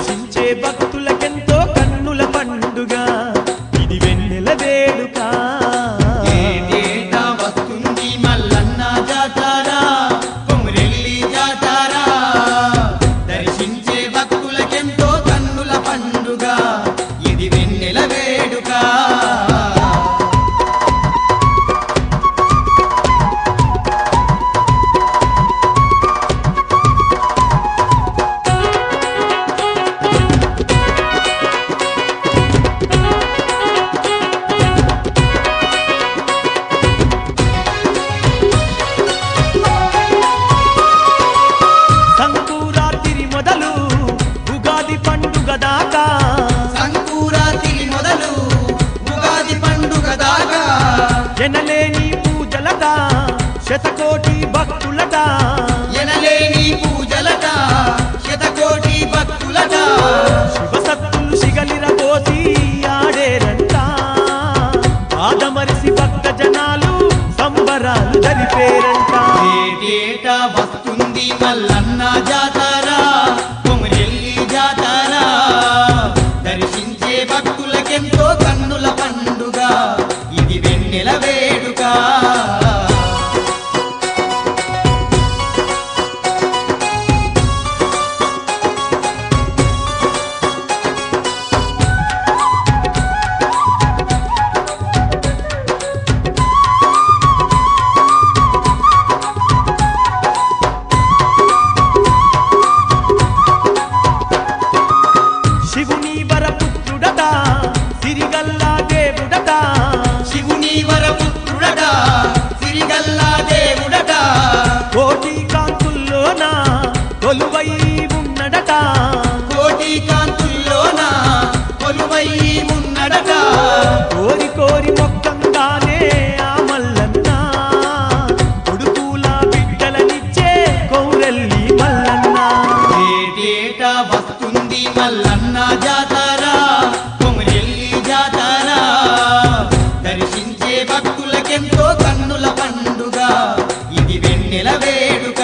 దర్శించే భక్తులకెంతో కన్నుల పండుగ ఇది వెన్నెల వేడుక ఏటేటా వస్తుంది మల్లన్న జాతర కొమురెల్లి జాతర దర్శించే భక్తులకెంతో కన్నుల పండుగ ఇది వెన్నెల వేడుక సంకురాత్రి మొదలు ఉగాది పండుగ దాకా సంకురాత్రి మొదలు ఉగాది పండుగ దాకా ఎనలేని పూజలట శతకోటి భక్తులట ఎనలేని పూజలట శతకోటి భక్తులట శివసత్తులు శిగలిర పోసి ఆడేరంట ఆదమరిసి భక్త జనాలు సంబరాలు జరిపేరంట ఏటేటా వస్తుంది మల్లన్న జాతర కొమురెల్లి జాతర దర్శించే భక్తులకెంతో కన్నుల పండుగ ఇది వెన్నెల వేడుక శివుని వరపుత్రుడట సిరిగల్లా దేవుడట శివుని వరపుత్రుడట సిరిగల్లా దేవుడట కోటి కాంతుల్లోన కొలువై ఉన్నడట కోటి కాంతుల్లోన కొలువై ఉన్నడట కోరి కోరి మొక్కంగానే ఆ మల్లన్న కొడుకుల బిడ్డలనిచ్చే కౌరెల్లి మల్లన్న ఏటేటా వస్తుంది మల్లన్న జాతర కొమురెల్లి జాతర దర్శించే భక్తులకెంతో కన్నుల పండుగ ఇది వెన్నెల వేడుక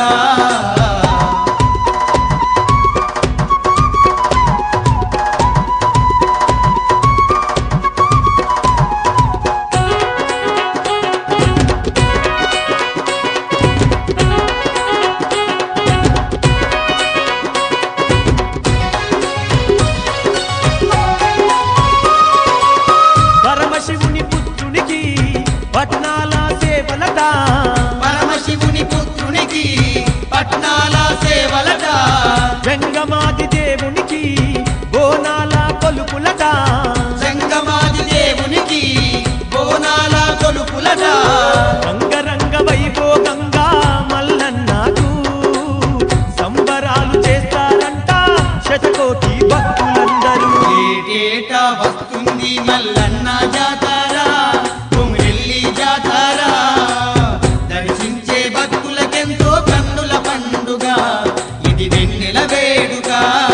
పరమశివుని పుత్రునికి పట్నాల సేవలట పరమశివుని పుత్రునికి పట్నాల సేవలట వెంగమాది దేవునికి బోనాల కొలుపులట సంగమాది దేవునికి బోనాల కొలుపులట రంగరంగ వైభోగంగా మల్లన్నకు సంబరాలు చేస్తారంట శతకోటి భక్తులందరూ ఏటేటా వస్తుంది మల్లన్న జాతర కొమురెల్లి జాతర దర్శించే భక్తులకెంతో కన్నుల పండుగ ఇది వెన్నెల వేడుక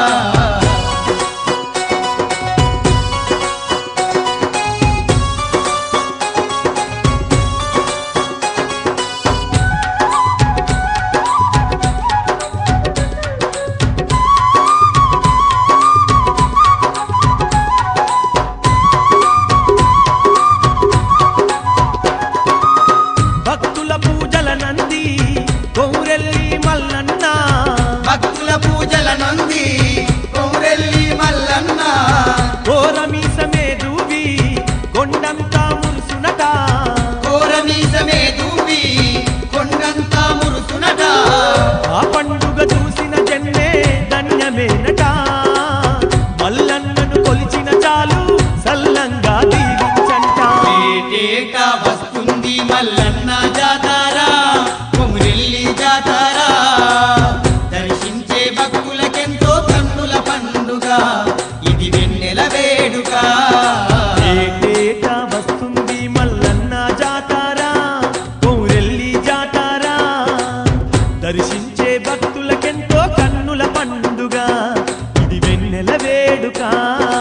భక్తుల పూజల నంది కౌరెల్లి మల్లన్న భక్తుల పూజల నంది కొమురెల్లి మల్లన్న కోరమీసమే దూవి కొండంతా మురుసునట కోరమీసమే దూవి కొండంతా మురుసునట ఆ పండుగ చూసిన జన్మే ధన్యమేనట మల్లన్నను కొలిచిన చాలు సల్లంగా దీవించంట ఏటేటా వస్తుంది మల్లన్న జాతర కొమురెల్లి జాతర దర్శించే భక్తులకెంతో కన్నుల పండుగ ఇది వెన్నెల వేడుక ఏటేటా వస్తుంది మల్లన్న జాతారా కౌరెల్లి జాతారా దర్శించే భక్తులకెంతో కన్నుల పండుగ ఇది వెన్నెల వేడుక